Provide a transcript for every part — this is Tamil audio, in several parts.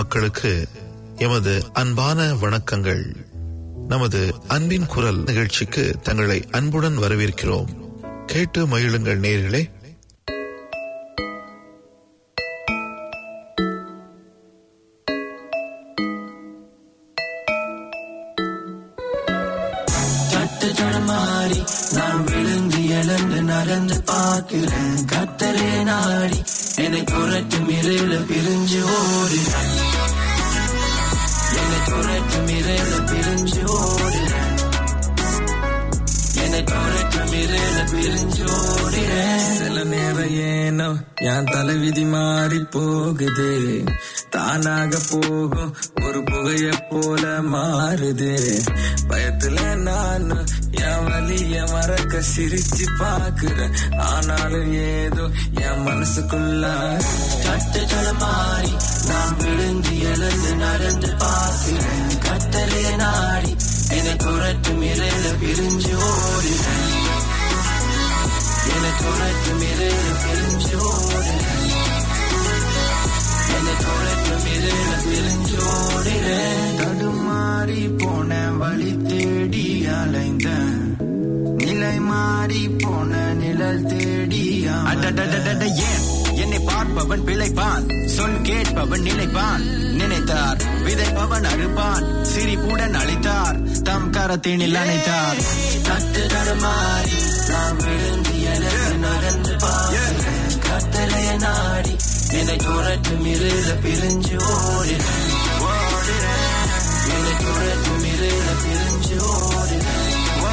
மக்களுக்கு எமது அன்பான வணக்கங்கள் நமது அன்பின் குரல் நிகழ்ச்சிக்கு தங்களை அன்புடன் வரவேற்கிறோம் கேட்டு மகிழுங்கள் நேர்களே தட்டு தடுமாறி நான் விழுந்து எழுந்து நடந்து பார்க்கிறேன் கத்தரே நாடி என்னை புரட்டும் இருள பிரிஞ்சு ஓடுறேன் என்னை புரட்டும் இருள பிரிஞ்சு ஓடுறேன் என்னை புரட்டும் இருள பிரிஞ்சு ஓடுறேன் சில நேரம் ஏனோ என் தலைவிதி மாறி போகுது தானாக போகும் ஒரு புகைய போல மாறுது பயத்துல நான் என் வலிய மறக்க சிரிச்சு பாக்குறேன் ஆனாலும் ஏதோ என் மனசுக்குள்ள தட்டு தடுமாறி நான் விழுந்து எழுந்து நடந்து பார்க்கிறேன் கத்தரே நாடி என்னை புரட்டும் இருள பிரிஞ்சு ஓடுறேன் என்னை புரட்டும் இருள பிரிஞ்சு ஓடுறேன் என்னை புரட்டும் இருள பிரிஞ்சு ஓடுறேன் தடுமாறி போன வழி தேடி அலைந்தேன் நிலை மாறி போன நிழல் தேடி அடடடடட ஏன் என்னை பார்ப்பவன் பிழைப்பான் சொல் கேட்பவன் நிலைப்பான் நினைத்தார் விதைப்பவன் அறுப்பான் சிரிப்புடன் அழைத்தார் தம் கரத்தினில் அணைத்தார் தட்டு தடுமாறி நான் விழுந்து எழுந்து நடந்து பார்க்கிறேன் கத்தரைய நாடி என்னை துரட்டும் இருள பிரிஞ்சு ஓடினேன் என்னை துரட்டும் இருள பிரிஞ்சு ஓடினேன்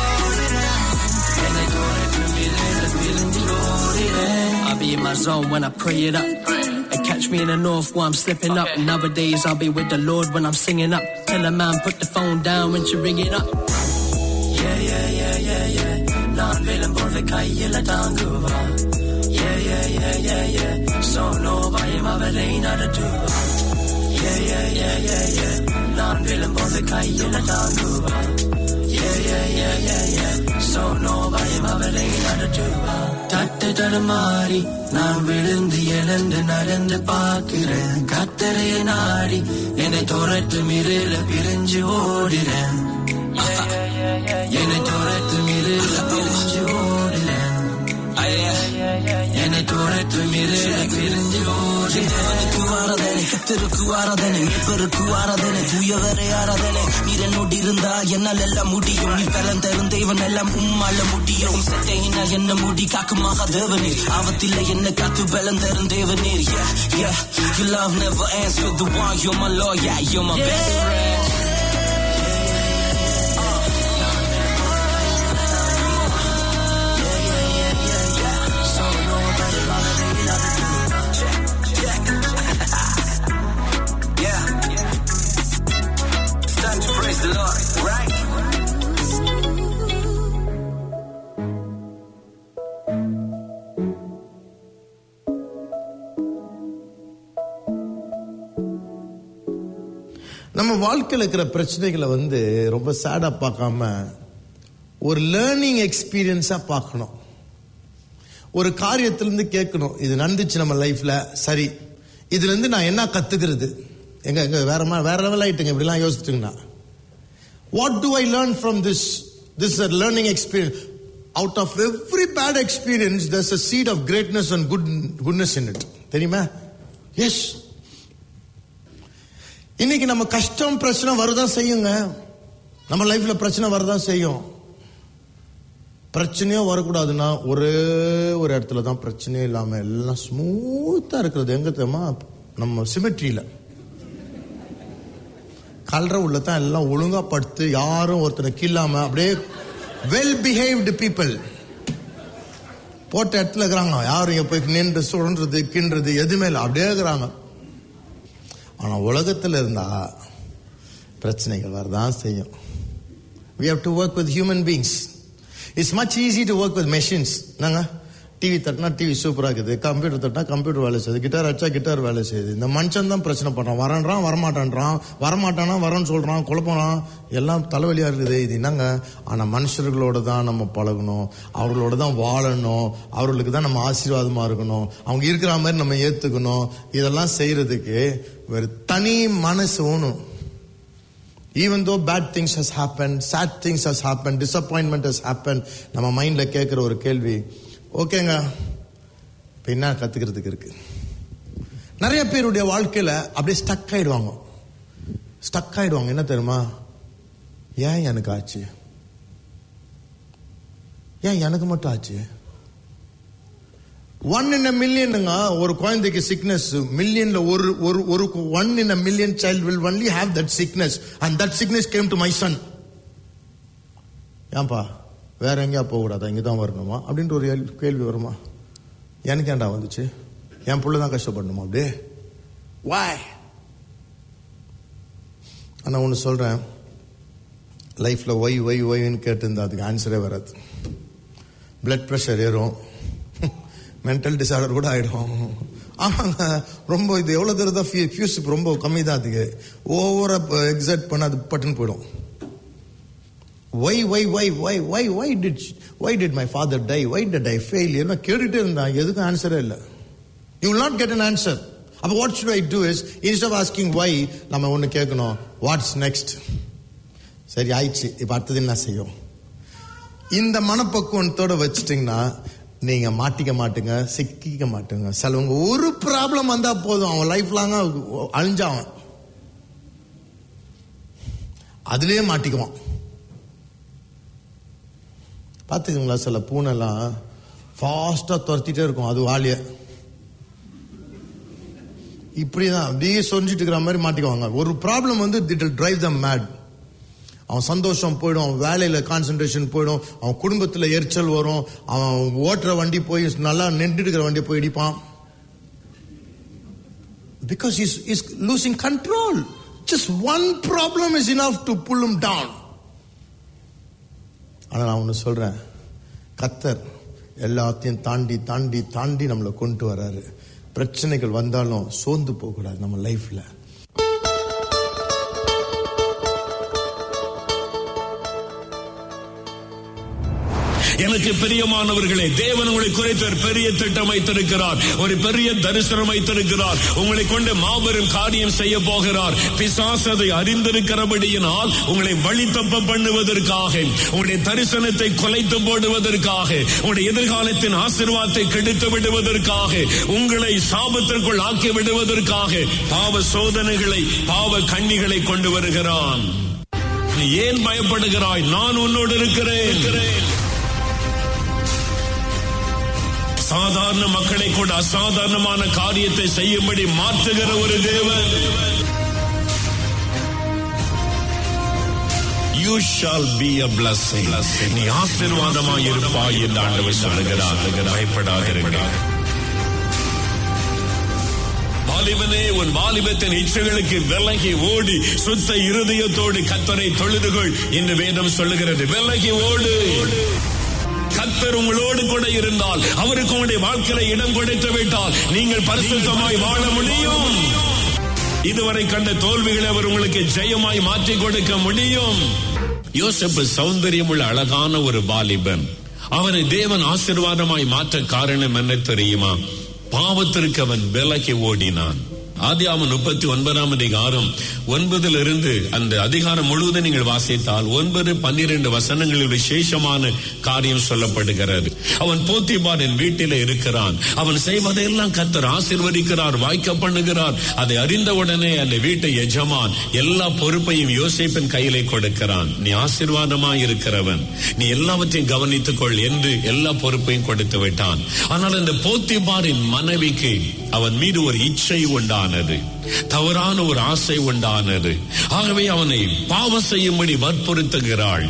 என்னை துரட்டும் இருள பிரிஞ்சு ஓடினேன் I'll be in my zone when I pray it up. And catch me in the north while I'm slipping up. And nowadays I'll be with the Lord when I'm singing up. Tell a man put the phone down when you ring it up. Yeah, yeah, yeah, yeah, yeah. நான் விழும்போது கையில தாங்குவா Yeah, yeah, yeah, yeah, yeah. So no பயம் அவரை நடத்துவா Yeah, yeah, yeah, yeah, yeah. நான் விழும்போது கையில தாங்குவா Yeah, yeah, yeah, yeah, yeah. So no பயம் அவரை நடத்துவா தட்டு தடுமாறி நான் விழுந்து எழுந்து நடந்து பார்க்கிறேன் கத்தரைய நாடி என்னை துரட்டும் இருள பிரிஞ்சு ஓடுறேன் என்னை துரத்தும் இருள பிரிஞ்சு ஓடுறேன் என்னை துரத்தும் இருள பிரிஞ்சு ஓடுறேன் ஆராதனை கத்திருக்கு ஆராதனை மீட்பருக்கு ஆராதனை தூயவரை ஆராதனை நீர் என்னோடு இருந்தா என்னால் எல்லாம் முடியும் நீ பலன் தரும் தெய்வன் எல்லாம் உம்மால முடியும் சட்டையினால் என்ன முடி காக்குமாக தேவனீர் ஆபத்தில் என்ன காத்து பலன் தரும் தேவனீர் yeah yeah your love never ends with the one you're my lawyer you're my best friend Yeah. It's time to praise the Lord, right? நம்ம வாழ்க்கையில் இருக்கிற பிரச்சனைகளை வந்து ரொம்ப சேடா பார்க்காம ஒரு லேர்னிங் எக்ஸ்பீரியன்ஸா பார்க்கணும் ஒரு காரியத்திலிருந்து கேட்கணும் இது நடந்துச்சு நம்ம லைஃப்ல சரி இதுல இருந்து நான் என்ன கத்துக்கிறது எங்க எங்க வேற மா- வேற லெவல் ஆயிட்டுங்க இப்படிலாம் யோசிச்சுங்கன்னா what do I learn from this this learning experience out of every bad experience thus a seed of greatness and good goodness in it தெரியுமா எஸ் இன்னைக்கு நம்ம கஷ்டம் பிரச்சனை வரதான் செய்யுங்க நம்ம லைஃப்ல பிரச்சனை வரதான் செய்யும் பிரச்சனையோ வரக்கூடாதுன்னா ஒரே ஒரு இடத்துல தான் பிரச்சனையே இல்லாம எல்லாம் ஸ்மூத்தா இருக்கிறது எங்க தெரியுமா நம்ம சிமெட்ரியில கல்ற உள்ள தான் எல்லாம் ஒழுங்கா படுத்து யாரும் ஒருத்தனை கில்லாம அப்படியே வெல் பிஹேவ்டு பீப்புள் போட்ட இடத்துல இருக்கிறாங்க யாரும் இங்க போய் நின்று சுழன்றது கின்றது எதுவுமே இல்லை அப்படியே இருக்கிறாங்க ஆனா உலகத்துல இருந்தா பிரச்சனைகள் வரதான் செய்யும் we have to work with human beings it's much easy to work with machines நாங்க டிவி தட்டினா டிவி சூப்பராக இருக்குது கம்ப்யூட்டர் தட்டினா கம்ப்யூட்டர் வேலை செய்யுது கிட்டார் அடிச்சா கிட்டார் வேலை செய்யுது இந்த மனுஷன் தான் பிரச்சனை பண்றான் வரன்றான் வரமாட்டான்றான் வரமாட்டானா வரேன்னு சொல்றான் குழப்பறான் எல்லாம் தலைவலியா இருக்குது இது என்னங்க ஆனா மனுஷர்களோட தான் நம்ம பழகணும் அவர்களோட தான் வாழணும் அவர்களுக்கு தான் நம்ம ஆசீர்வாதமா இருக்கணும் அவங்க இருக்கிற மாதிரி நம்ம ஏத்துக்கணும் இதெல்லாம் செய்யறதுக்கு ஒரு தனி மனசு வேணும் even though bad things has happen sad things has happen disappointment has happen நம்ம மைண்ட்ல கேட்குற ஒரு கேள்வி ஓகேங்க இப்போ என்ன கத்துக்கிறதுக்கு இருக்கு நிறைய பேருடைய வாழ்க்கையில அப்படியே ஸ்டக் ஆயிடுவாங்க ஸ்டக் ஆயிடுவாங்க என்ன தெரியுமா ஏன் எனக்கு ஆச்சு ஏன் எனக்கு மட்டும் ஆச்சு ஒன் இன் அ மில்லியனுங்க ஒரு குழந்தைக்கு சிக்னஸ் மில்லியன்ல ஒரு ஒரு ஒரு one in a million child will only have that sickness and that sickness came to my son ஏன்பா வேற எங்கேயா போகக்கூடாதா இங்கே தான் வரணுமா அப்படின்ட்டு ஒரு கேள்வி- கேள்வி வருமா எனக்கு ஏன்டா வந்துச்சு என் புள்ள தான் கஷ்டப்படணுமா அப்படியே வாய் ஆனால் ஒன்று சொல்கிறேன் லைஃப்பில் ஒய் ஒய் ஒய்ன்னு கேட்டிருந்தா அதுக்கு ஆன்சரே வராது பிளட் ப்ரெஷர் ஏறும் மென்டல் டிசார்டர் கூட ஆயிடும் ஆமாங்க ரொம்ப இது எவ்வளோ தூரம் தான் ஃபியூஸ் ரொம்ப கம்மி தான் அதுக்கு ஓவராக எக்ஸைட் பண்ண அது பட்டுன்னு போயிடும் why why why why why why did why did my father die why did I fail என்ன கேட்டுட்டே இருந்தான் எதுக்கும் ஆன்சரே இல்லை you will not get an answer அப்போ what should I do is instead of asking why நம்ம ஒன்று கேட்கணும் வாட்ஸ் நெக்ஸ்ட் சரி ஆயிடுச்சு இப்போ அடுத்தது என்ன செய்யும் இந்த மனப்பக்குவத்தோட வச்சுட்டீங்கன்னா நீங்க மாட்டிக்க மாட்டுங்க சிக்கிக்க மாட்டுங்க சிலவங்க ஒரு ப்ராப்ளம் வந்தா போதும் அவன் லைஃப் லாங்கா அழிஞ்சாவன் அதுலயே மாட்டிக்குவான் பார்த்துக்கங்களா சில பூனைலாம் ஃபாஸ்டா துரத்திட்டே இருக்கும் அது வாலிய இப்படிதான் அப்படியே சொரிஞ்சிட்டு இருக்கிற மாதிரி மாட்டிக்குவாங்க ஒரு ப்ராப்ளம் வந்து இட் டிரைவ் தம் மேட் அவன் சந்தோஷம் போயிடும் அவன் வேலையில கான்சென்ட்ரேஷன் போயிடும் அவன் குடும்பத்துல எரிச்சல் வரும் அவன் ஓட்டுற வண்டி போய் நல்லா நின்றுட்டு இருக்கிற வண்டி போய் இடிப்பான் because is is losing control just one problem is enough to pull him down ஆனா நான் ஒன்று சொல்றேன் கத்தர் எல்லாத்தையும் தாண்டி தாண்டி தாண்டி நம்மளை கொண்டு வராரு பிரச்சனைகள் வந்தாலும் சோர்ந்து போகக்கூடாது நம்ம லைஃப்ல எனக்கு பிரியமானவர்களே தேவன் உங்களை குறித்து ஒரு பெரிய திட்டம் வைத்திருக்கிறார் ஒரு பெரிய தரிசனம் வைத்திருக்கிறார் உங்களை கொண்டு மாபெரும் காரியம் செய்ய போகிறார் பிசாசு அதை அறிந்திருக்கிறபடியினால் உங்களை வழி தப்ப பண்ணுவதற்காக உங்களுடைய தரிசனத்தை குலைத்து போடுவதற்காக உங்களுடைய எதிர்காலத்தின் ஆசீர்வாதத்தை கெடுத்து விடுவதற்காக உங்களை சாபத்திற்குள் ஆக்கி விடுவதற்காக பாவ சோதனைகளை பாவ கண்ணிகளை கொண்டு வருகிறான் நீ ஏன் பயப்படுகிறாய் நான் உன்னோடு இருக்கிறேன் சாதாரண மக்களை கூட அசாதாரணமான காரியத்தை செய்யும்படி மாற்றுகிற ஒரு தேவன் you shall be a blessing நீ ஆசீர்வாதமாய் இருப்பாய் என்று ஆண்டவர் சொல்லுகிறார் பயப்படாதிருங்கள் வாலிபனே உன் வாலிபத்தின் இச்சைகளுக்கு விலகி ஓடி சுத்த இருதயத்தோடு கத்தரை தொழுதுகள் என்று வேதம் சொல்லுகிறது விலகி ஓடு கத்தர் உங்களோடு கூட இருந்தால் அவருக்கு உங்களுடைய வாழ்க்கையில இடம் கொடுத்து விட்டால் நீங்கள் பரிசுத்தமாய் வாழ முடியும் இதுவரை கண்ட தோல்விகளை அவர் உங்களுக்கு ஜெயமாய் மாற்றி கொடுக்க முடியும் யோசப்பு சௌந்தரியமுள்ள அழகான ஒரு வாலிபன் அவனை தேவன் ஆசீர்வாதமாய் மாற்ற காரணம் என்ன தெரியுமா பாவத்திற்கு அவன் விலகி ஓடினான் ஆதியாமம் முப்பத்தி ஒன்பதாம் அதிகாரம் ஒன்பதிலிருந்து அந்த அதிகாரம் முழுவதும் நீங்கள் வாசித்தால் ஒன்பது பன்னிரண்டு வசனங்களில் விசேஷமான காரியம் சொல்லப்படுகிறது அவன் போத்திபாரின் வீட்டில இருக்கிறான் அவன் செய்வதையெல்லாம் கத்தர் ஆசிர்வதிக்கிறார் வாய்க்க பண்ணுகிறார் அதை அறிந்தவுடனே அந்த வீட்டை எஜமான் எல்லா பொறுப்பையும் யோசிப்பின் கையிலே கொடுக்கிறான் நீ ஆசீர்வாதமாய் இருக்கிறவன் நீ எல்லாவற்றையும் கவனித்துக் கொள் என்று எல்லா பொறுப்பையும் கொடுத்து விட்டான் ஆனால் அந்த போத்திபாரின் மனைவிக்கு அவன் மீது ஒரு இச்சை உண்டானது தவறான ஒரு ஆசை உண்டானது ஆகவே அவனை பாவம் செய்யும்படி வற்புறுத்துகிறாள்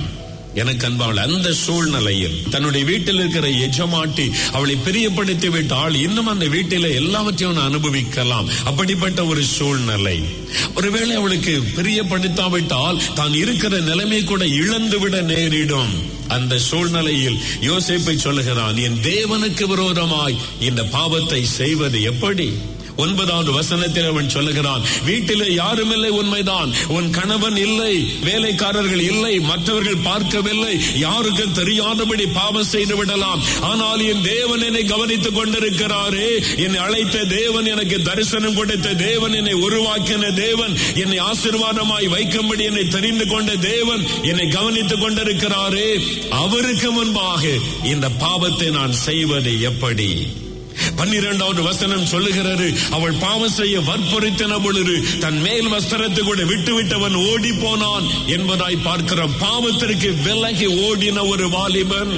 எனக்கு அன்பாள் அந்த சூழ்நிலையில் தன்னுடைய வீட்டில் இருக்கிற எஜமாட்டி அவளை பிரியப்படுத்தி விட்டால் இன்னும் அந்த வீட்டில எல்லாவற்றையும் நான் அனுபவிக்கலாம் அப்படிப்பட்ட ஒரு சூழ்நிலை ஒருவேளை அவளுக்கு பிரியப்படுத்தாவிட்டால் தான் இருக்கிற நிலைமை கூட இழந்து விட நேரிடும் அந்த சூழ்நிலையில் யோசேப்பை சொல்லுகிறான் என் தேவனுக்கு விரோதமாய் இந்த பாவத்தை செய்வது எப்படி ஒன்பதாவது வசனத்தில் அவன் சொல்லுகிறான் வீட்டிலே யாரும் இல்லை உண்மைதான் உன் கணவன் இல்லை வேலைக்காரர்கள் இல்லை மற்றவர்கள் பார்க்கவில்லை யாருக்கு தெரியாதபடி பாவம் செய்து விடலாம் ஆனால் என் தேவன் என்னை கவனித்துக் கொண்டிருக்கிறாரே என்னை அழைத்த தேவன் எனக்கு தரிசனம் கொடுத்த தேவன் என்னை உருவாக்கின தேவன் என்னை ஆசீர்வாதமாய் வைக்கும்படி என்னை தெரிந்து கொண்ட தேவன் என்னை கவனித்துக் கொண்டிருக்கிறாரே அவருக்கு முன்பாக இந்த பாவத்தை நான் செய்வது எப்படி பன்னிரெண்டாவது வசனம் சொல்லுகிறது அவள் பாவம் செய்ய வற்புறுத்தின பொழுது தன் மேல் வஸ்திரத்தை கூட விட்டு விட்டவன் ஓடி போனான் என்பதாய் பார்க்கிறோம் பாவத்திற்கு விலகி ஓடின ஒரு வாலிபன்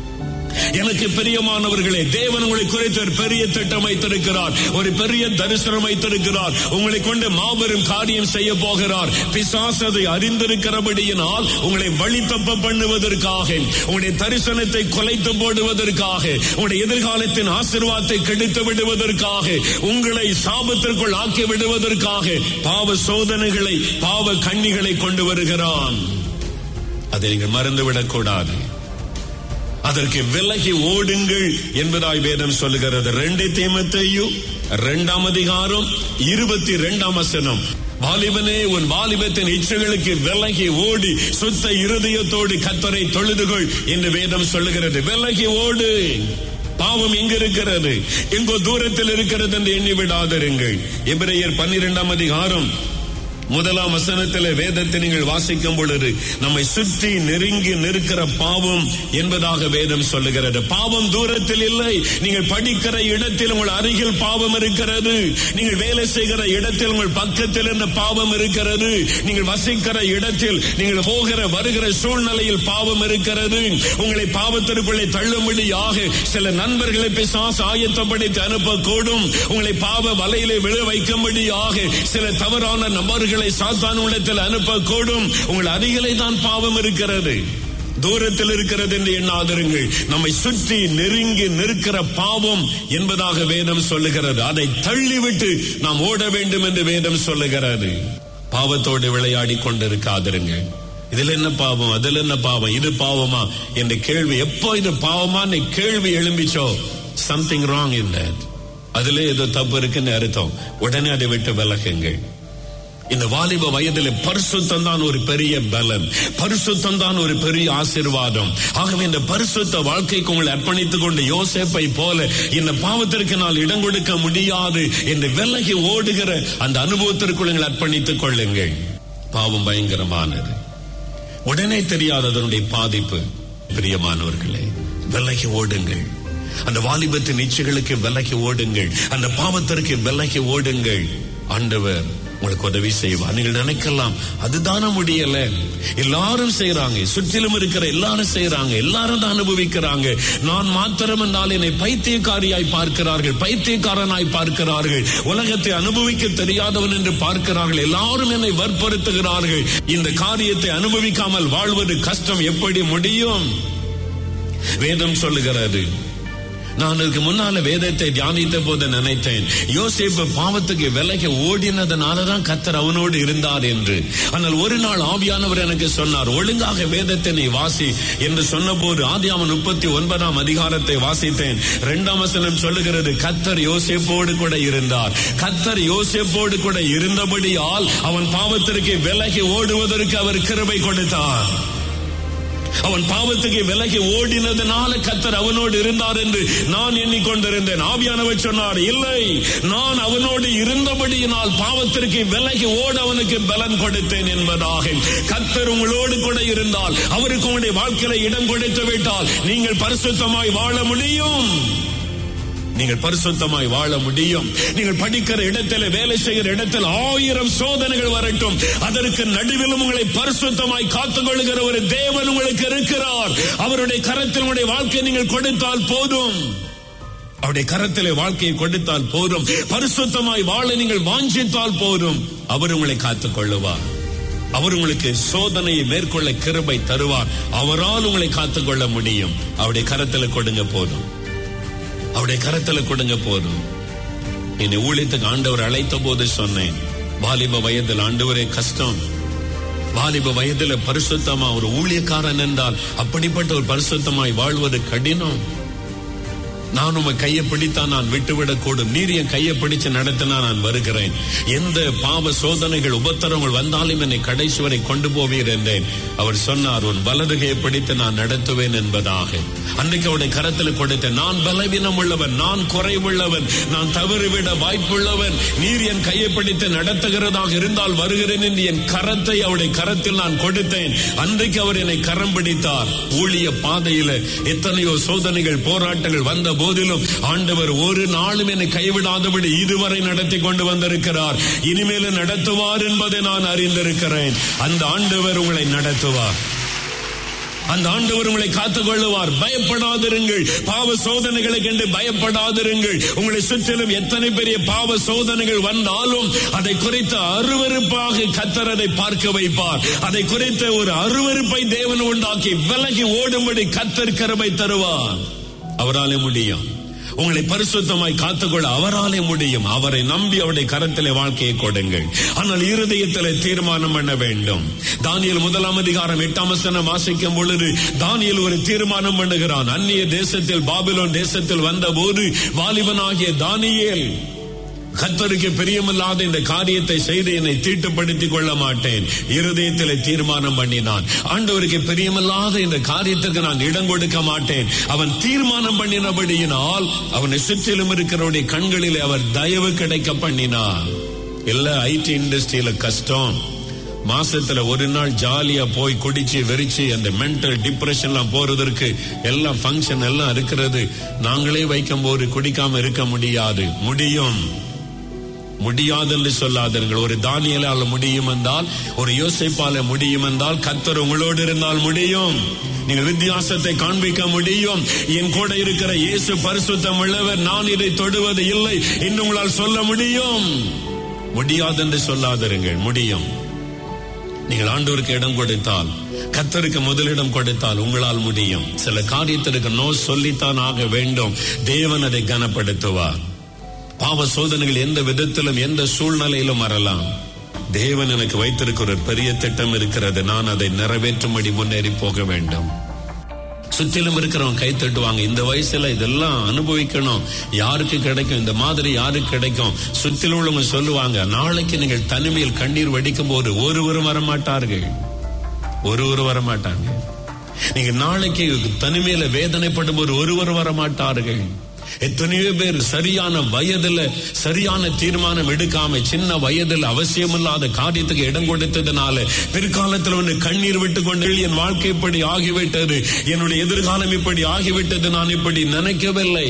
எனக்கு பிரியமானவர்களே தேவன் உங்களை குறித்து ஒரு பெரிய திட்டம் வைத்திருக்கிறார் ஒரு பெரிய தரிசனம் வைத்திருக்கிறார் உங்களை கொண்டு மாபெரும் காரியம் செய்ய போகிறார் பிசாசு அதை அறிந்திருக்கிறபடியினால் உங்களை வழி தப்ப பண்ணுவதற்காக உங்களுடைய தரிசனத்தை குலைத்து போடுவதற்காக உங்களுடைய எதிர்காலத்தின் ஆசீர்வாதத்தை கெடுத்து விடுவதற்காக உங்களை சாபத்திற்குள் ஆக்கி விடுவதற்காக பாவ சோதனைகளை பாவ கண்ணிகளை கொண்டு வருகிறான் அதை நீங்கள் மறந்துவிடக் கூடாது அதற்கு விலகி ஓடுங்கள் என்பதாய் வேதம் சொல்லுகிறது ரெண்டு தீமத்தையும் இரண்டாம் அதிகாரம் இருபத்தி இரண்டாம் வசனம் வாலிபனே உன் வாலிபத்தின் இச்சைகளுக்கு விலகி ஓடி சுத்த இருதயத்தோடு கத்தரை தொழுதுகள் என்று வேதம் சொல்லுகிறது விலகி ஓடு பாவம் எங்க இருக்கிறது எங்கோ தூரத்தில் இருக்கிறது என்று எண்ணி விடாதிருங்கள் எபிரேயர் பன்னிரெண்டாம் அதிகாரம் முதலாம் வசனத்தில் வேதத்தை நீங்கள் வாசிக்கும் பொழுது நம்மை சுற்றி நெருங்கி நிற்கிற பாவம் என்பதாக வேதம் சொல்லுகிறது பாவம் தூரத்தில் இல்லை நீங்கள் படிக்கிற இடத்தில் உங்கள் அருகில் பாவம் இருக்கிறது நீங்கள் வேலை செய்கிற இடத்தில் உங்கள் பக்கத்தில் இந்த பாவம் இருக்கிறது நீங்கள் வசிக்கிற இடத்தில் நீங்கள் போகிற வருகிற சூழ்நிலையில் பாவம் இருக்கிறது உங்களை பாவத்திற்குள்ளே தள்ளும்படியாக சில நண்பர்களை பிசாசு ஆயத்தப்படுத்தி அனுப்பக்கூடும் உங்களை பாவ வலையிலே விழ வைக்கும்படியாக சில தவறான நபர்கள் உங்களை சாத்தான் உள்ளத்தில் அனுப்பக்கூடும் உங்கள் அருகிலே தான் பாவம் இருக்கிறது தூரத்தில் இருக்கிறது என்று எண்ணாதிருங்கள் நம்மை சுற்றி நெருங்கி நிற்கிற பாவம் என்பதாக வேதம் சொல்லுகிறது அதை தள்ளிவிட்டு நாம் ஓட வேண்டும் என்று வேதம் சொல்லுகிறது பாவத்தோடு விளையாடி கொண்டிருக்காதிருங்கள் இதுல என்ன பாவம் அதுல என்ன பாவம் இது பாவமா என்ற கேள்வி எப்போ இது பாவமா கேள்வி எழும்பிச்சோ சம்திங் ராங் இன் தட் அதுல ஏதோ தப்பு இருக்குன்னு அர்த்தம் உடனே அதை விட்டு விலகுங்கள் இந்த வாலிப வயதில் பரிசுத்தம் தான் ஒரு பெரிய பலன் பரிசுத்தம் தான் ஒரு பெரிய ஆசிர்வாதம் ஆகவே இந்த பரிசுத்த வாழ்க்கைக்கு உங்களை அர்ப்பணித்துக் கொண்டு யோசேப்பை போல இந்த பாவத்திற்கு நான் இடம் கொடுக்க முடியாது என்று விலகி ஓடுகிற அந்த அனுபவத்திற்குள் நீங்கள் அர்ப்பணித்துக் கொள்ளுங்கள் பாவம் பயங்கரமானது உடனே தெரியாததனுடைய பாதிப்பு பிரியமானவர்களே விலகி ஓடுங்கள் அந்த வாலிபத்தின் இச்சைகளுக்கு விலகி ஓடுங்கள் அந்த பாவத்திற்கு விலகி ஓடுங்கள் ஆண்டவர் உங்களுக்கு உதவி செய்வார் நீங்கள் நினைக்கலாம் அதுதானே முடியல எல்லாரும் செய்யறாங்க சுற்றிலும் இருக்கிற எல்லாரும் செய்யறாங்க எல்லாரும் தான் அனுபவிக்கிறாங்க நான் மாத்திரம் என்றால் என்னை பைத்தியக்காரியாய் பார்க்கிறார்கள் பைத்தியக்காரனாய் பார்க்கிறார்கள் உலகத்தை அனுபவிக்க தெரியாதவன் என்று பார்க்கிறார்கள் எல்லாரும் என்னை வற்புறுத்துகிறார்கள் இந்த காரியத்தை அனுபவிக்காமல் வாழ்வது கஷ்டம் எப்படி முடியும் வேதம் சொல்லுகிறது நான் இதுக்கு முன்னால வேதத்தை தியானித்த போது நினைத்தேன் யோசேப்பு பாவத்துக்கு விலகி ஓடினதுனாலதான் கத்தர் அவனோடு இருந்தார் என்று ஆனால் ஒரு நாள் ஆவியானவர் எனக்கு சொன்னார் ஒழுங்காக வேதத்தை நீ வாசி என்று சொன்னபோது ஆதியாமன் முப்பத்தி ஒன்பதாம் அதிகாரத்தை வாசித்தேன் இரண்டாம் வசனம் சொல்லுகிறது கத்தர் யோசேப்போடு கூட இருந்தார் கத்தர் யோசேப்போடு கூட இருந்தபடியால் அவன் பாவத்திற்கு விலகி ஓடுவதற்கு அவர் கிருபை கொடுத்தார் அவன் பாவத்துக்கு விலகி ஓடினதுனால கத்தர் அவனோடு இருந்தார் என்று நான் எண்ணிக்கொண்டிருந்தேன் ஆவியானவர் சொன்னார் இல்லை நான் அவனோடு இருந்தபடியினால் பாவத்திற்கு விலகி ஓட அவனுக்கு பலன் கொடுத்தேன் என்பதாக கத்தர் உங்களோடு கூட இருந்தால் அவருக்கு உங்களுடைய வாழ்க்கையில இடம் கொடுத்து விட்டால் நீங்கள் பரிசுத்தமாய் வாழ முடியும் நீங்கள் பரிசுத்தமாய் வாழ முடியும் நீங்கள் படிக்கிற இடத்துல வேலை செய்கிற இடத்தில் ஆயிரம் சோதனைகள் வரட்டும் அதற்கு நடுவிலும் உங்களை பரிசுத்தமாய் காத்துக்கொள்கிற ஒரு தேவன் உங்களுக்கு இருக்கிறார் அவருடைய கரத்தில் உங்களுடைய வாழ்க்கையை நீங்கள் கொடுத்தால் போதும் அவருடைய கரத்திலே வாழ்க்கையை கொடுத்தால் போதும் பரிசுத்தமாய் வாழ நீங்கள் வாஞ்சித்தால் போதும் அவர் உங்களை காத்துக் கொள்ளுவார் அவர் உங்களுக்கு சோதனையை மேற்கொள்ள கிருபை தருவார் அவரால் உங்களை காத்துக்கொள்ள முடியும் அவருடைய கரத்துல கொடுங்க போதும் அவருடைய கரத்துல கொடுங்க போதும் என்னை ஊழியத்துக்கு ஆண்டவர் அழைத்த போது சொன்னேன் வாலிப வயதில் ஆண்டவரே கஷ்டம் வாலிப வயதுல பரிசுத்தமா ஒரு ஊழியக்காரன் என்றால் அப்படிப்பட்ட ஒரு பரிசுத்தமாய் வாழ்வது கடினம் நான் உமை கையை பிடித்தா நான் விட்டுவிடக் கூடும் நீர் என் கையை பிடிச்சு நடத்தினா நான் வருகிறேன் எந்த பாவ சோதனைகள் உபத்திரங்கள் வந்தாலும் என்னை கடைசி வரை கொண்டு போவீர் என்றேன் அவர் சொன்னார் உன் வலது கையை பிடித்து நான் நடத்துவேன் என்பதாக அன்றைக்கு அவருடைய கரத்தில் கொடுத்த நான் பலவீனம் உள்ளவன் நான் குறைவுள்ளவன் நான் தவறுவிட வாய்ப்புள்ளவன் நீர் என் கையை பிடித்து நடத்துகிறதாக இருந்தால் வருகிறேன் என்று என் கரத்தை அவருடைய கரத்தில் நான் கொடுத்தேன் அன்றைக்கு அவர் என்னை கரம் பிடித்தார் ஊழிய பாதையில எத்தனையோ சோதனைகள் போராட்டங்கள் வந்த போதிலும் ஆண்டவர் ஒரு நாளும் என்னை கைவிடாதபடி இதுவரை நடத்தி கொண்டு வந்திருக்கிறார் இனிமேலும் நடத்துவார் என்பதை நான் அறிந்திருக்கிறேன் அந்த ஆண்டவர் உங்களை நடத்துவார் அந்த ஆண்டவர் உங்களை காத்துக் கொள்ளுவார் பயப்படாதிருங்கள் பாவ சோதனைகளை கண்டு பயப்படாதிருங்கள் உங்களை சுற்றிலும் எத்தனை பெரிய பாவ சோதனைகள் வந்தாலும் அதை குறித்த அருவருப்பாக கத்தர் அதை பார்க்க வைப்பார் அதை குறித்த ஒரு அருவருப்பை தேவன் உண்டாக்கி விலகி ஓடும்படி கத்தர் கருமை தருவார் அவராலே முடியும் உங்களை பரிசுத்தமாய் காத்துக்கொள்ள அவராலே முடியும் அவரை நம்பி அவருடைய கரத்திலே வாழ்க்கையை கொடுங்கள் ஆனால் இருதயத்திலே தீர்மானம் பண்ண வேண்டும் தானியல் முதலாம் அதிகாரம் எட்டாம் வசனம் வாசிக்கும் பொழுது தானியல் ஒரு தீர்மானம் பண்ணுகிறான் அந்நிய தேசத்தில் பாபிலோன் தேசத்தில் வந்த போது வாலிபனாகிய தானியேல் கத்தருக்கு பிரியமில்லாத இந்த காரியத்தை செய்து என்னை தீட்டுப்படுத்திக் கொள்ள மாட்டேன் இருதயத்தில் தீர்மானம் பண்ணினான் ஆண்டவருக்கு பிரியமில்லாத இந்த காரியத்திற்கு நான் இடம் கொடுக்க மாட்டேன் அவன் தீர்மானம் பண்ணினபடியினால் அவனை சுற்றிலும் இருக்கிறவருடைய கண்களில் அவர் தயவு கிடைக்க பண்ணினார் இல்ல ஐடி இண்டஸ்ட்ரியில கஷ்டம் மாசத்துல ஒரு நாள் ஜாலியா போய் குடிச்சு வெறிச்சு அந்த மென்டல் டிப்ரெஷன்லாம் போறதற்கு எல்லாம் ஃபங்க்ஷன் எல்லாம் இருக்கிறது நாங்களே வைக்கும் போது குடிக்காம இருக்க முடியாது முடியும் முடியாது என்று சொல்லாதீர்கள் ஒரு தானியலால முடியும் என்றால் ஒரு யோசிப்பால முடியும் என்றால் கத்தர் உங்களோடு இருந்தால் முடியும் நீங்கள் வித்தியாசத்தை காண்பிக்க முடியும் என் கூட இருக்கிற இயேசு பரிசுத்தம் உள்ளவர் நான் இதை தொடுவது இல்லை என்று உங்களால் சொல்ல முடியும் முடியாது என்று சொல்லாதிருங்கள் முடியும் நீங்கள் ஆண்டவருக்கு இடம் கொடுத்தால் கத்தருக்கு முதலிடம் கொடுத்தால் உங்களால் முடியும் சில காரியத்திற்கு நோ சொல்லித்தான் ஆக வேண்டும் தேவன் அதை கனப்படுத்துவார் பாவ சோதனைகள் எந்த விதத்திலும் எந்த சூழ்நிலையிலும் வரலாம் தேவன் எனக்கு வைத்திருக்கிற ஒரு பெரிய திட்டம் இருக்கிறது நான் அதை நிறைவேற்றும்படி முன்னேறி போக வேண்டும் சுற்றிலும் இருக்கிறவங்க கை தட்டுவாங்க இந்த வயசுல இதெல்லாம் அனுபவிக்கணும் யாருக்கு கிடைக்கும் இந்த மாதிரி யாருக்கு கிடைக்கும் சுற்றிலும் உள்ளவங்க சொல்லுவாங்க நாளைக்கு நீங்கள் தனிமையில் கண்ணீர் வடிக்கும் போது ஒருவரும் வரமாட்டார்கள் ஒருவரும் வரமாட்டாங்க நீங்க நாளைக்கு தனிமையில வேதனைப்படும் போது ஒருவர் வரமாட்டார்கள் எத்தனையோ பேர் சரியான வயதுல சரியான தீர்மானம் எடுக்காம சின்ன வயதில் அவசியமில்லாத காரியத்துக்கு இடம் கொடுத்ததுனால பிற்காலத்தில் ஒன்று கண்ணீர் விட்டு கொண்டு என் வாழ்க்கை இப்படி ஆகிவிட்டது என்னுடைய எதிர்காலம் இப்படி ஆகிவிட்டது நான் இப்படி நினைக்கவில்லை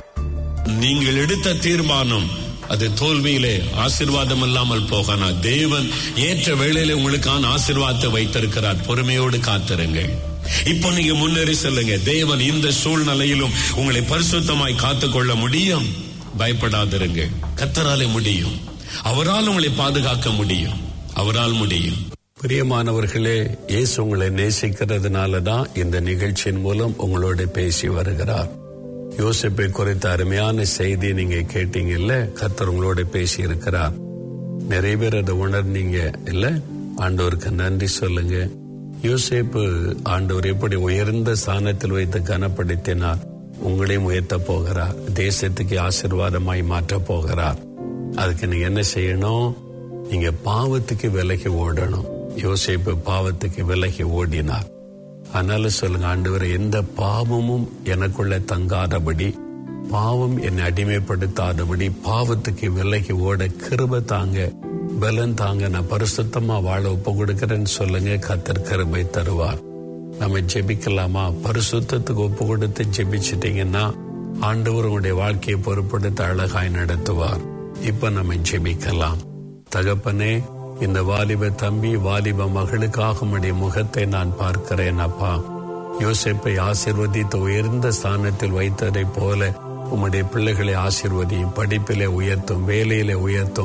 நீங்கள் எடுத்த தீர்மானம் அது தோல்வியிலே ஆசிர்வாதம் இல்லாமல் போகனா தேவன் ஏற்ற வேளையில உங்களுக்கான ஆசிர்வாதத்தை வைத்திருக்கிறார் பொறுமையோடு காத்திருங்கள் இப்போ நீங்க முன்னேறி செல்லுங்க தேவன் இந்த சூழ்நிலையிலும் உங்களை பரிசுத்தமாய் காத்துக்கொள்ள முடியும் பயப்படாதிருங்க கத்தராலே முடியும் அவரால் உங்களை பாதுகாக்க முடியும் அவரால் முடியும் பிரியமானவர்களே இயேசு உங்களை நேசிக்கிறதுனால தான் இந்த நிகழ்ச்சியின் மூலம் உங்களோட பேசி வருகிறார் யோசிப்பை குறித்த அருமையான செய்தி நீங்க கேட்டீங்கல்ல கத்தர் உங்களோட பேசி இருக்கிறார் நிறைய பேர் அதை உணர்ந்தீங்க இல்ல ஆண்டவருக்கு நன்றி சொல்லுங்க யோசேப்பு ஆண்டவர் எப்படி உயர்ந்த ஸ்தானத்தில் வைத்து கனப்படுத்தினார் உங்களையும் உயர்த்த போகிறார் தேசத்துக்கு ஆசிர்வாதமாய் மாற்ற போகிறார் அதுக்கு நீங்க என்ன செய்யணும் நீங்க பாவத்துக்கு விலகி ஓடணும் யோசேப்பு பாவத்துக்கு விலகி ஓடினார் அதனால சொல்லுங்க ஆண்டவர் எந்த பாவமும் எனக்குள்ள தங்காதபடி பாவம் என்னை அடிமைப்படுத்தாதபடி பாவத்துக்கு விலகி ஓட கிருப தாங்க பலன் தாங்க நான் பரிசுத்தமா வாழ ஒப்பு கொடுக்கிறேன்னு சொல்லுங்க கத்தர் கிருபை தருவார் நம்ம ஜெபிக்கலாமா பரிசுத்தத்துக்கு ஒப்பு கொடுத்து ஜெபிச்சிட்டீங்கன்னா ஆண்டவர் உங்களுடைய வாழ்க்கையை பொறுப்படுத்த அழகாய் நடத்துவார் இப்ப நம்ம ஜெபிக்கலாம் தகப்பனே இந்த வாலிப தம்பி வாலிப மகளுக்காக உடைய முகத்தை நான் பார்க்கிறேன் அப்பா யோசிப்பை ஆசிர்வதித்து உயர்ந்த ஸ்தானத்தில் வைத்ததை போல உம்முடைய பிள்ளைகளை ஆசிர்வதியும் படிப்பிலே உயர்த்தும் வேலையிலே உயர்த்தும்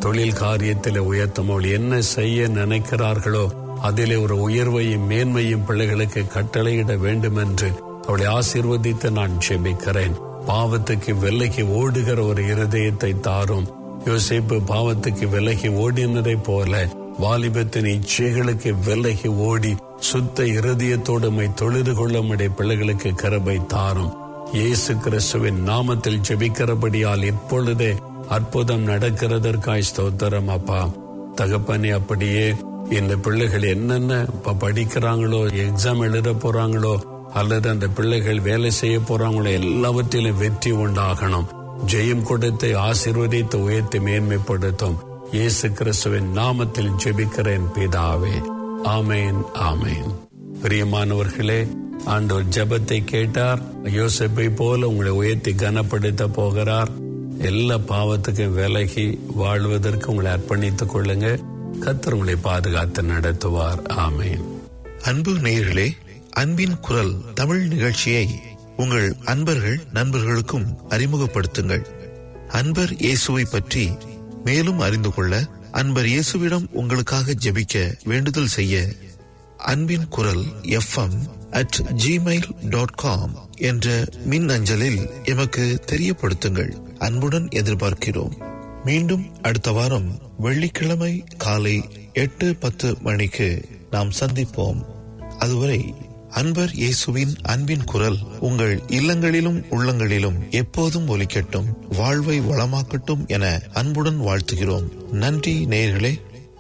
தொழில் காரியத்தில் உயர்த்தும் அவள் என்ன செய்ய நினைக்கிறார்களோ அதிலே ஒரு உயர்வையும் மேன்மையும் பிள்ளைகளுக்கு கட்டளையிட வேண்டும் என்று அவளை ஆசீர்வதித்து நான் ஜெபிக்கிறேன் பாவத்துக்கு விலகி ஓடுகிற ஒரு இருதயத்தை தாரும் யோசிப்பு பாவத்துக்கு விலகி ஓடினதை போல வாலிபத்தின் இச்சைகளுக்கு விலகி ஓடி சுத்த இருதயத்தோடு மை தொழுது கொள்ளும்படி பிள்ளைகளுக்கு கரபை தாரும் இயேசு கிறிஸ்துவின் நாமத்தில் ஜெபிக்கிறபடியால் இப்பொழுதே அற்புதம் நடக்கிறதற்காய் ஸ்தோத்திரம் அப்பா தகப்பனே அப்படியே இந்த பிள்ளைகள் என்னென்ன இப்ப படிக்கிறாங்களோ எக்ஸாம் எழுத போறாங்களோ அல்லது அந்த பிள்ளைகள் வேலை செய்ய போறாங்களோ எல்லாவற்றிலும் வெற்றி உண்டாகணும் ஜெயம் கொடுத்து ஆசீர்வதித்து உயர்த்தி மேன்மைப்படுத்தும் இயேசு கிறிஸ்துவின் நாமத்தில் ஜெபிக்கிறேன் பிதாவே ஆமேன் ஆமேன் பிரியமானவர்களே ஆண்டவர் ஜெபத்தை கேட்டார் யோசிப்பை போல உங்களை உயர்த்தி கனப்படுத்த போகிறார் எல்லா பாவத்துக்கும் விலகி வாழ்வதற்கு உங்களை அர்ப்பணித்துக் கொள்ளுங்க கத்தர் உங்களை பாதுகாத்து நடத்துவார் ஆமேன் அன்பு நேயர்களே அன்பின் குரல் தமிழ் நிகழ்ச்சியை உங்கள் அன்பர்கள் நண்பர்களுக்கும் அறிமுகப்படுத்துங்கள் அன்பர் இயேசுவை பற்றி மேலும் அறிந்து கொள்ள அன்பர் இயேசுவிடம் உங்களுக்காக ஜெபிக்க வேண்டுதல் செய்ய அன்பின் குரல் FM at Gmail dot com என்ற மின் அஞ்சலில் எமக்கு தெரியப்படுத்துங்கள் அன்புடன் எதிர்பார்க்கிறோம் மீண்டும் அடுத்த வாரம் வெள்ளிக்கிழமை காலை எட்டு பத்து மணிக்கு நாம் சந்திப்போம் அதுவரை அன்பர் இயேசுவின் அன்பின் குரல் உங்கள் இல்லங்களிலும் உள்ளங்களிலும் எப்போதும் ஒலிக்கட்டும் வாழ்வை வளமாக்கட்டும் என அன்புடன் வாழ்த்துகிறோம் நன்றி நேயர்களே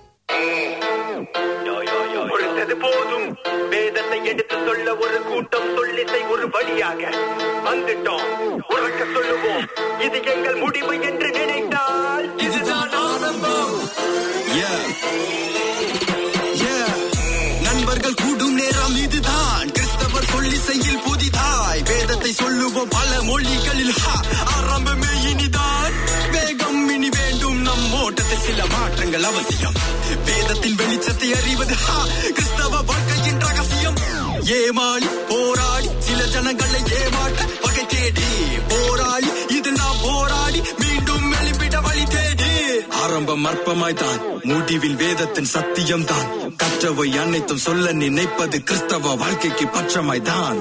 பொறுத்தது போதும் வேதத்தை எடுத்து சொல்ல ஒரு கூட்டம் சொல்லிசை ஒரு வழியாக வந்துட்டோம் உறக்க சொல்லுவோம் இது எங்கள் முடிவு என்று நினைத்தால் இதுதான் ஆரம்பம் Yeah. Yeah. நண்பர்கள் கூடும் நேரம் இதுதான் கிறிஸ்தவர் சொல்லி செய்யில் புதிதாய் வேதத்தை சொல்லுவோம் பல மொழிகளில் ஹா, ஆரம்பமே இனிதான் வேகம் இனி வேண்டும் நம் ஓட்டத்தில் சில மாற்றங்கள் அவசியம் வேதத்தின் வெளிச்சத்தை அறிவது ஹா, கிறிஸ்தவ வாழ்க்கையின் ரகசியம் ஏமாளி போராடி சில ஜனங்களை ஏமாற்ற வகை தேடி போராளி இது நாம் போராடி மீண்டும் எழுப்பிட வழி தேடி ஆரம்பம் அற்பமாய்தான் முடிவில் வேதத்தின் சத்தியம் தான் கற்றவை அனைத்தும் சொல்ல நினைப்பது கிறிஸ்தவ வாழ்க்கைக்கு பற்றமாய்தான்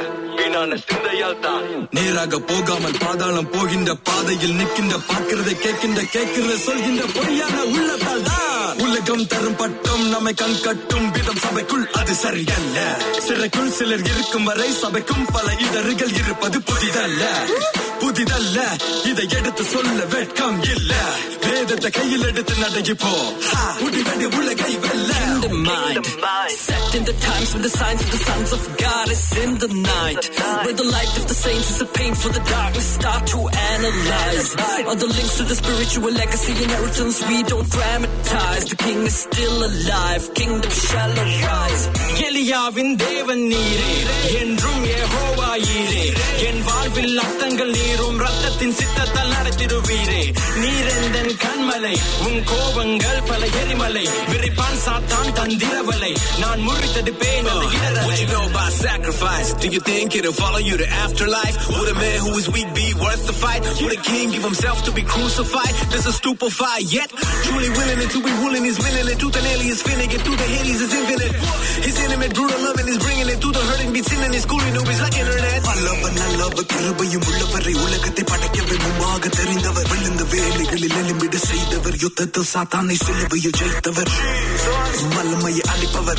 வீணான சிந்தையால் தான் நேராக போகாமல் பாதாளம் போகின்ற பாதையில் நிற்கின்ற பார்க்கிறதை கேட்கின்ற கேட்கிற சொல்கின்ற பொய்யான உள்ளத்தால் தான் உலகம் தரும் பட்டம் நம்மை கண் கட்டும் விதம் சபைக்குள் அது சரியல்ல சிறைக்குள் சிலர் இருக்கும் வரை சபைக்கும் பல இடர்கள் இருப்பது புதிதல்ல புதிதல்ல இதை எடுத்து சொல்ல வெட்கம் இல்ல வேதத்தை கையில் எடுத்து நடையிப்போ முடிவெடி உலகை வெல்ல in the mind. Set in the times when the signs of the sons of God is in the night. Where the light of the saints is a pain for the darkness. Start to analyze. All the links to the spiritual legacy inheritance we don't dramatize. The king is still alive. Kingdom shall arise. எலியாவின் தேவன் நீரே என்றும் ஏகோவாயீரே என் வாழ்வில் அர்த்தங்கள் நீரும் ரத்தத்தின் சித்தத்தால் நடத்திடுவீரே நீரெந்தன் கண்மலை உன் கோபங்கள் பல எரிமலை விரிப்பான் சாத்தான் தந்திரவலை நான் முறித்தெடுப்பேன் அந்த What இடரலை you know about sacrifice? Do you think it'll follow you to afterlife? Would a man who is weak be worth the fight? Would a king give himself to be crucified? Does a stupefy yet? Truly willing and to be willing is winning and tooth and nail is finna get through the Hades is infinite. His intimate brutal loving is bringing it through the hurting beats in his schooling newbies like internet. வல்லவர் நல்லவர் கிருபையும் உள்ளவரை உலகத்தை படைக்கவே முன்பாக தெரிந்தவர் விழுந்த வேலைகளில் எலும்பிட செய்தவர் யுத்தத்தில் சாத்தானை சிலுவையில் ஜெயித்தவர் வல்லமையை அளிப்பவர்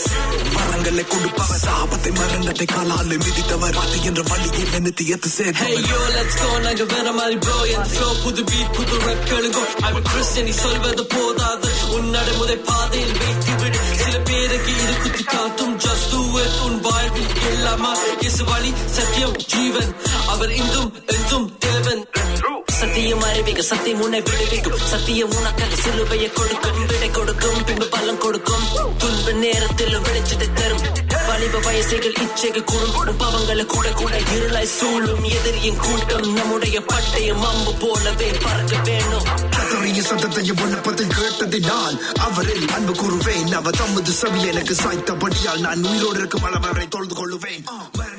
வரங்களை கொடுப்பவர் சாபத்தை மரணத்தை காலால் மிதித்தவர் பாட்டு என்ற வழியை நினைத்து எத்து Hey சேர்த்தவர் yo, let's go நாங்க வேற மாதிரி bro என் flow புது beat புது rap கேளுங்கோ I'm a Christian நீ சொல்வது போதாது உன் நடைமுறை பாதையில் வைத்து விடு சில பேருக்கு இது குத்தி காட்டும் just do it உன் வாழ்வில் எல்லாமா இயேசு வழி சத்தியம் ஜீவன் அவர் இன்றும் என்றும் தேவன் சத்தியம் அறிவிக்க சத்தியம் உன்னை விடுவிக்கும் சத்தியம் உனக்காக சிலுவையை கொடுக்கும் விடை கொடுக்கும் பின்பு பலன் கொடுக்கும் துன்ப நேரத்தில் வெளிச்சத்தை தரும் வாலிப வயசைகள் இச்சைகள் கூடும் உன் பாவங்களை கூட கூட இருளாய் சூழும் எதிரியின் கூட்டம் நம்முடைய பட்டயம் அம்பு போலவே பறக்க வேணும் கத்தரையும் சத்தத்தையும் விண்ணப்பத்தை கேட்டதினால் அவரில் அன்பு கூறுவேன் அவர் தமது சவி எனக்கு சாய்த்தபடியால் நான் உயிரோடு இருக்கும் அளவரை தொழுது கொள்ளுவேன்